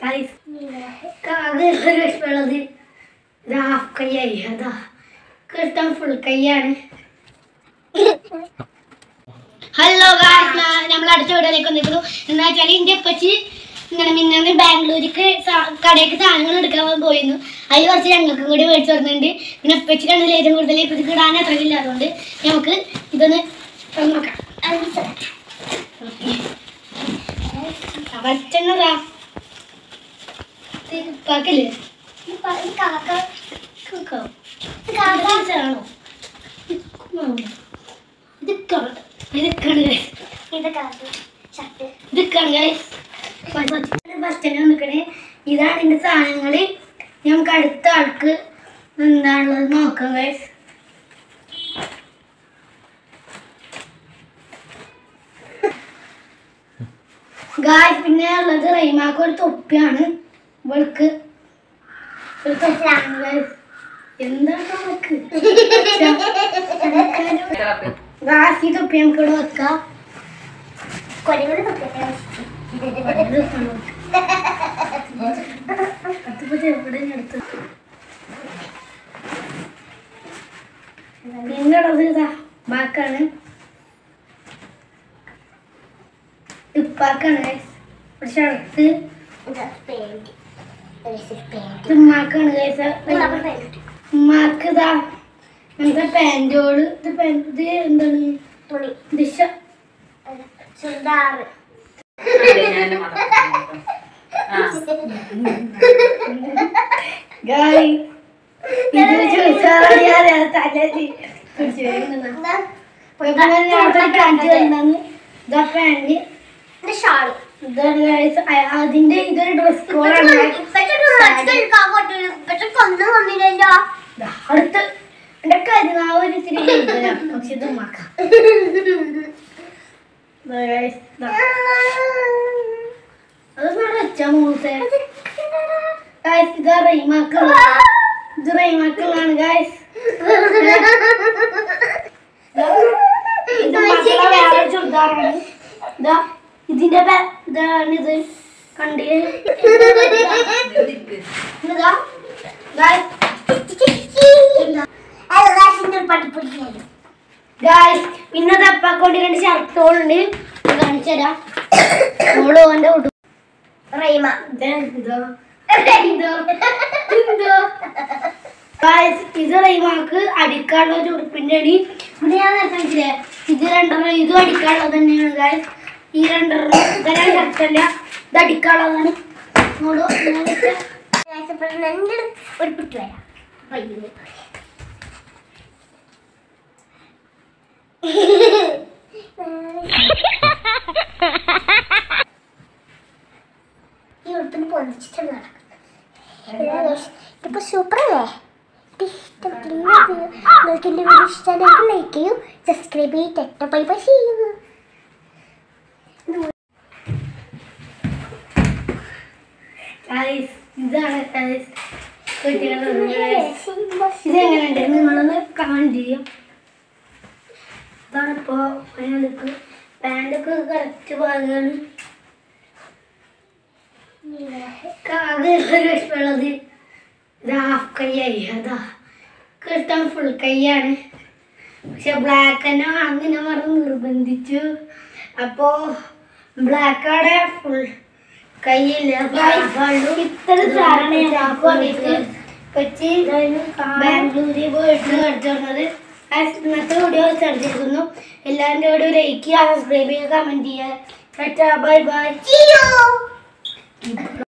Guys കാത് ഒരു വിഷമുള്ളത് ഇത് ഹാഫ് കൈയായി അതാ കൃഷ്ണൻ ഫുൾ കൈയാണ് ഹലോ ഗായ്സ് നമ്മൾ അടുത്ത വീഡിയോയിലേക്ക് വന്നിരിക്കുന്നു എന്താ വെച്ചാൽ ഇന്ത്യ പറ്റി ഇങ്ങനെ മിന്നാന്ന് ബാംഗ്ലൂർക്ക് കടയ്ക്ക് സാധനങ്ങൾ എടുക്കാൻ പോയിരുന്നു അതിൽ കുറച്ച് ഞങ്ങൾക്ക് കൂടി മേടിച്ചു വരുന്നുണ്ട് പിന്നെ ഉപ്പച്ചിക്കാണെങ്കിൽ ഏറ്റവും കൂടുതൽ ഇപ്പം ഇടാൻ അത്ര ഇല്ല അതുകൊണ്ട് നമുക്ക് ഇതൊന്ന് തുറന്ന് നോക്കാം വച്ചെന്നതാ പാക്കല്ലേ ആണോ ഇതൊക്കെയാണ് ഇതൊക്കെയാണ് guys. ഇതൊക്കെയാണ് guys. ബസ് സ്റ്റാൻഡിൽ നിൽക്കണേ ഇതാണ് ഇതിന്റെ സാധനങ്ങള് നമുക്ക് അടുത്ത ആൾക്ക് എന്താണുള്ളത് നോക്കാം ഗൈസ് ഗായ് പിന്നെ ഉള്ളത് റൈമാക്ക് ഒരു തൊപ്പിയാണ് ഇവൾക്ക് ഒരു തൊപ്പിയാണ് guys. എന്താണ് നമുക്ക് ഗാസ് ഈ തൊപ്പി നമുക്ക് ഇവിടെ വെക്കാം അതിപ്പോ എവിടെ അടുത്ത് നിങ്ങളത് ഇതാ ബാക്കാണ് ഇപ്പാക്കാണ് guys. ഒരു ഷർട്ട് ഇത് ഉമ്മാക്കാണ് guys. ഉമ്മാക്ക് ഇതാ എന്താ പാൻറ്റോള് ഇത് പാൻറ് ഇത് എന്താണ് ദിശ ഗായ് ഇത് ചോദിച്ചാൽ അറിയാതെ തലതി പിടിച്ചു വരുന്നതാ പാൻറ് വന്നാന്ന് ഇതാ പാൻറ് ഇതാണ് guys. അ- അതിന്റെ ഇതൊരു ഡ്രസ് കോഡാണ് അടുത്ത് എന്റെ കരുനാവ് ഒരു ഇത്തിരി കൂടുതലാണ്. പക്ഷെ ഇത് ഉമ്മാക്കാം ദാ guys, ദാ. അതൊന്നും വെച്ചാ മൂസേ ഗായ്സ് ഇത് റൈമാക്കുള്ള ഇത് റൈമാക്കുള്ളതാണ് ഗായ്സ് ഇത് മക്കളെ വേറെ ചുരിദാറാണ് ഇതാ ഇതിന്റെ പേ- ഇതാണ് ഇത് കണ്ടില്ലേ ഇതാ ഗായ്സ് ഗായ്സ് പിന്നെ തപ്പാക്കൊണ്ട് രണ്ട് ഷർട്ടുകളുണ്ട് കാണിച്ചു തരാം ഓള് ഓന്റെ ഉടുപ്പ് റൈമ ഇതാ, ഇതോ ഇതോ ഇതോ ഗായ്സ് ഇത് റൈമാക്ക് അടിക്കാനുള്ള ഒരു ഉടുപ്പിന്റെ അടി ഇവിടെ ഞാൻ നേരത്തെ വെച്ചില്ലേ ഇത് രണ്ടെണ്ണം ഇതും അടിക്കാനുള്ളത് തന്നെയാണ് ഗായ്സ് ഈ രണ്ടെണ്ണം ഇതെല്ലാം ഷർട്ടല്ല ഇത് അടിക്കാനുള്ളതാണ് ഇങ്ങോട്ട് ഇങ്ങനെ വെച്ച് രണ്ട് ഒരു കുട്ടി വരാം പയ്യെ. ഈ ഉടുപ്പിന് പൊന്നിച്ചിട്ട് നടക്കുന്നത് ഇതിപ്പോ സൂപ്പർ അല്ലേ ഇത് ഇഷ്ടപ്പെട്ടില്ലെങ്കിൽ നിങ്ങൾക്ക് എൻ്റെ വീഡിയോ ഇഷ്ടമാണെങ്കിൽ ലൈക്ക് ചെയ്യൂ സബ്സ്ക്രൈബ് ചെയ്തിട്ട് ബൈ ബൈ ചെയ്യൂ ഗായ്സ് ഇതാണ് ഗായ്സ് കുട്ടികളുടെ ഗായ്സ് ഇതെങ്ങനെയുണ്ട് നിങ്ങളൊന്ന് കമന്റ് ചെയ്യും ഇതാണ് ഇപ്പോ അതിനകത്ത് പാൻറ്റൊക്കെ കറക്റ്റ് ഭാഗമാണ് ആകെ ഒരു വിഷമുള്ളത് ഇത് ഹാഫ് കൈയായി അതാ കിട്ടാൻ ഫുൾ കൈയാണ് പക്ഷെ ബ്ലാക്ക് തന്നെ അങ്ങനെ പറഞ്ഞ് നിർബന്ധിച്ചു അപ്പോ ബ്ലാക്ക് അവിടെ ഫുൾ കൈയില്ല ഇത്ര സാധനം കൊച്ചി ബാംഗ്ലൂരിൽ പോയിട്ട് മേടിച്ചിരുന്നത് ഇന്നത്തെ വീഡിയോ ശ്രദ്ധിക്കുന്നു എല്ലാവരുടെ വീഡിയോ ലൈക്ക് ചെയ്യുക സബ്സ്ക്രൈബ് ചെയ്യുക കമന്റ് ചെയ്യുക ബൈ ബൈ